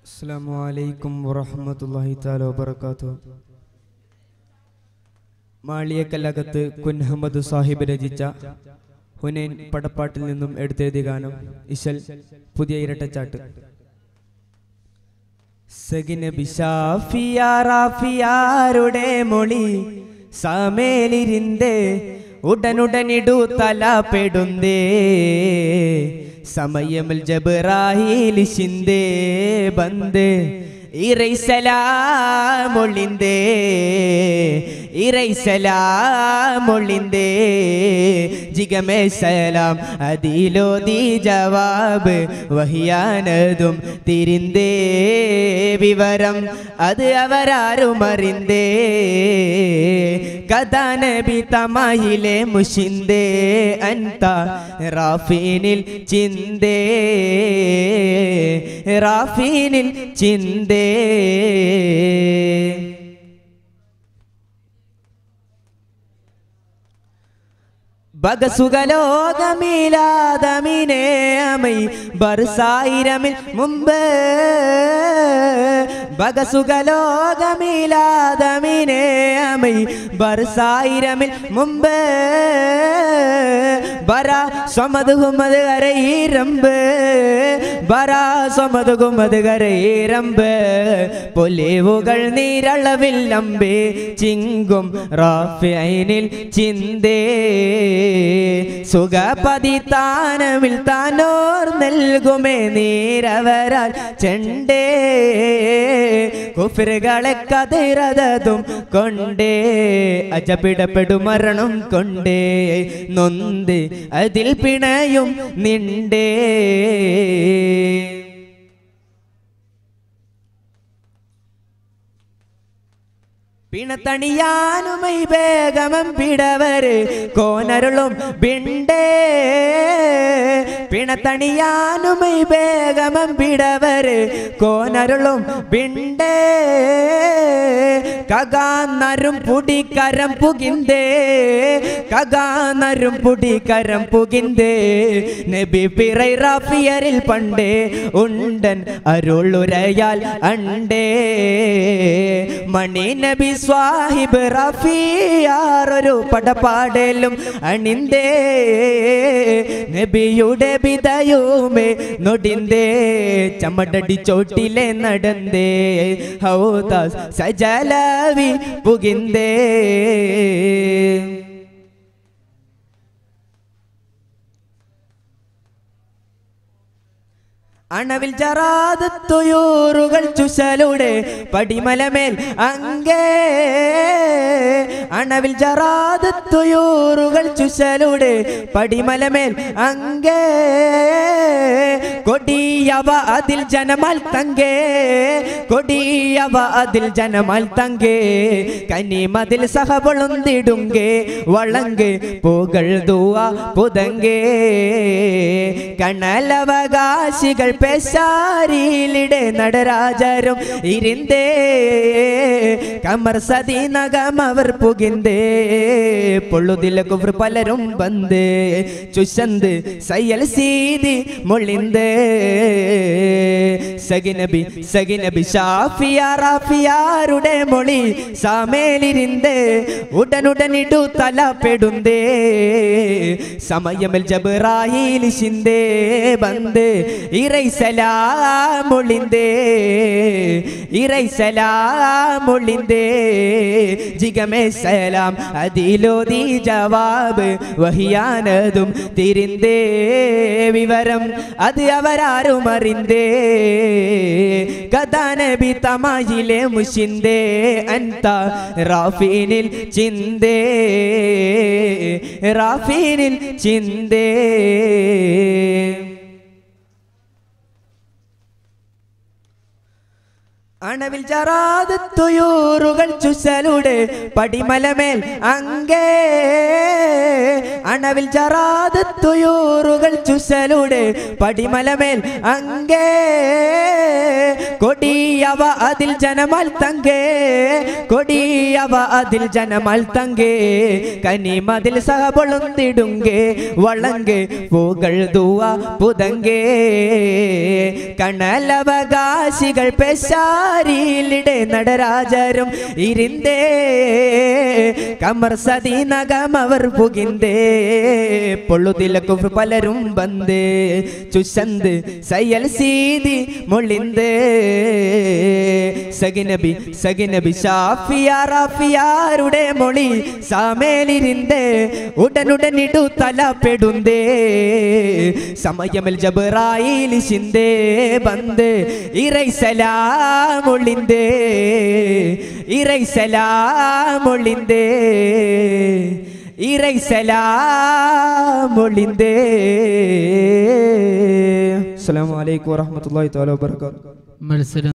അസ്സാം വലൈക്കും വറഹമത്തല്ലാഹി താല വബർക്കാത്തു മാളിയക്കല്ലകത്ത് കുൻഹമ്മദ് സാഹിബ് രചിച്ച ഹുനൈൻ പടപ്പാട്ടിൽ നിന്നും എടുത്തെഴുതിയ ഗാനം ഇശൽ പുതിയ ഇരട്ടച്ചാട്ട് സഗിന് ബിഷാഫിയാറാഫിയാരുടെ മൊഴി സമേലിരിന്തേ ഉടനുടനിടു തലപ്പെടുന്തേ സമയമിൽ ജബറാഹിൽ ശിന്തേ ബന്ദേ ഇറൈസലാമൊളിന്തേ ഇറൈസലാമൊളിന്തേ ജിഗമേ സലാം അതിലോതി ജവാബ് വഹിയാനതും തിരിന്തേ വിവരം അത് അവരാരും അറിന്തേ കഥാനബി തമായിലെ മുഷിന്തേ അൻത റാഫീനിൽ ചിന്തേ റാഫീനിൽ ചിന്തേ ബഗസുകലോകമിലാതമിനെ അമൈ ബർസായിരമിൽ മുമ്പ് ബഗസുകലോകമിലാതമിനെ അമൈ ബർസായിരമിൽ മുമ്പ് ബറ സ്വമത് ഹുമത് കരയിരമ്പ് ബറ സ്വമത് ഹുമത് കരയിരമ്പ് പൊലിവുകൾ നീരളവിൽ അമ്പേ ചിങ്കും റാഫിനിൽ ചിന്തേ സുഖപതി താനവിൽ താനോർ നൽകുമേ നീരവരാൽ ചെണ്ടേ കുഫിറുകളെ കതിരതും കൊണ്ടേ അജപിടപ്പെടും മരണം കൊണ്ടേ നൊന്ത് അതിൽ പിണയും നിണ്ടേ പിണത്തണിയാനുമൈ വേഗമം പിടവര് കോനരുളും ബിണ്ടേ പിണത്തണിയാനുമൈ വേഗമം പിടവര് കോനരുളും ബിണ്ടേ കകാന്നരും പുടിക്കരം പുകിന്തേ കകാന്നരും പുടിക്കരം പുകിന്തേ നബി പിറൈ റാഫിയറിൽ പണ്ടേ ഉണ്ടൻ അരുളുരയാൽ അണ്ടേ മണി നബി സ്വാഹിബ് റഫിയാറൊരു പടപാടലും അണിന്തേ നബിയുടെ ബിതയുമേ നൊടിന്തേ ചമ്മടടി ചോട്ടിലെ നടന്തേ ഹൗദാസ് സജലവി പുകിന്തേ അണവിൽ ജറാദത്തുയൂറുകൾ ചുശലുടെ പടിമലമേൽ അങ്കേ അണവിൽ ജറാദത്തുയൂറുകൾ ചുശലുടെ പടിമലമേൽ അങ്കേ കൊടിയവ അതിൽ ജനമാൽ തങ്കേ കൊടിയവ അതിൽ ജനമാൽ തങ്കേ കനിമതിൽ സഹപൊളുന്തിടുങ്കേ വളങ്ക് പൂകൾ ദുവ പുതങ്കേ കണലവകാശികൾ പെശാരിയിലിടെ നടരാജരും ഇരുന്തേ കമർ സതി നഗം അവർ പുകിന്തേ പൊള്ളുതില കുവർ പലരും ബന്ദേ ചുശന്ത് സയ്യൽ സീതി മൊളിന്തേ സഗിനബി സഗിനബി ഷാഫിയാറാഫിയാരുടെ മൊഴി സാമേലിരിന്തേ ഉടനുടനിടു തലപ്പെടുന്തേ സമയമിൽ ജബറായിൽ ശിന്തേ ബന്ദേ ഇറൈസലാമൊളിന്തേ ഇറൈസലാമൊളിന്തേ ജിഗമേ സലാം അതിലോതി ജവാബ് വഹിയാനതും തിരിന്തേ വിവരം അത് അവരാരും അറിന്തേ കഥാനബി തമായിലെ മുഷിന്തേ അൻത റാഫീനിൽ ചിന്തേ റാഫീനിൽ ചിന്തേ അണവിൽ ജറാദത്തുയൂറുകൾ ചുസലുടെ പടിമലമേൽ അങ്കേ അണവിൽ ജറാദത്തുയൂറുകൾ ചുസലുടെ പടിമലമേൽ അങ്കേ കൊടിയവ അതിൽ ജനമൽ തങ്കേ കൊടിയവ അതിൽ ജനമൽ തങ്കേ കനിമതിൽ സഹപൊളുന്തിടുങ്കേ വളങ്കേ പൂകൾ ദുവ പുതങ്കേ കണലവകാശികൾ പെശാരിയിലിടെ നടരാജരും ഇരുന്തേ കമർ സതി നഗമവർ പുകിന്തേ പൊള്ളുതില കുഫർ പലരും ബന്ദേ ചുശന്ത് സയൽ സീതി മൊളിന്തേ സഗിനബി സഗിനബി ഷാഫിയ റാഫിയാരുടെ മൊളി സാമേലിരിന്തേ ഉടനുടനിടു തലപ്പെടുന്തേ സമയമിൽ ജബറായിൽ ശിന്തേ ബന്ദേ ഇറൈ സലാമൊളിന്തേ ഇറൈ സലാമൊളിന്തേ ഇറൈ സലാമൊളിന്തേ അസ്സലാമു അലൈക്കും വറഹ്മത്തുള്ളാഹി തആല വബറകാതുഹു മത്സരം